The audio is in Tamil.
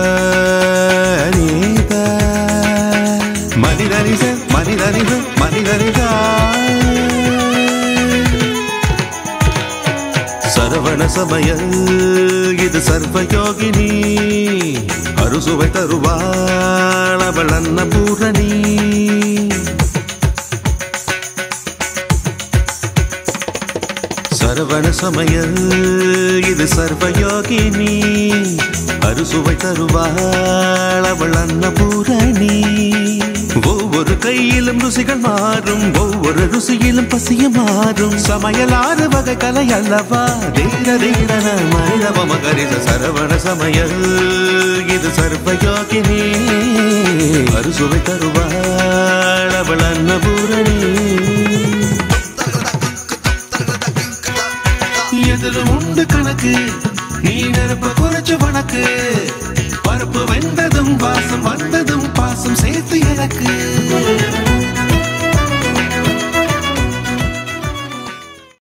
நீத மனிதனிச மனிதனிச மனிதனிதா சரவண சமய இது சர்வயோகினி அறுசுவை தருவாள் அவள் அன்னபூரணி சரவண சமய இது சர்வயோகினி அறுசுவை தருவாள் அவள் அன்னபூரணி ஒவ்வொரு கையிலும் ருசிகள் மாறும் ஒவ்வொரு ருசியிலும் பசிய மாறும் சமையல் ஆறு வகை கலை அல்லவா தீர தீரன மனிதவ மகரித சரவண சமயல் இது சர்வயோகினி அறுசுவை தருவாள் அவள் அன்னபூரணி எதிலும் உண்டு கணக்கு நீ நெருப்ப குறைச்சு வணக்கு பருப்பு வெந்ததும் வாசம் வந்ததும் பாசம் சேர்த்து எனக்கு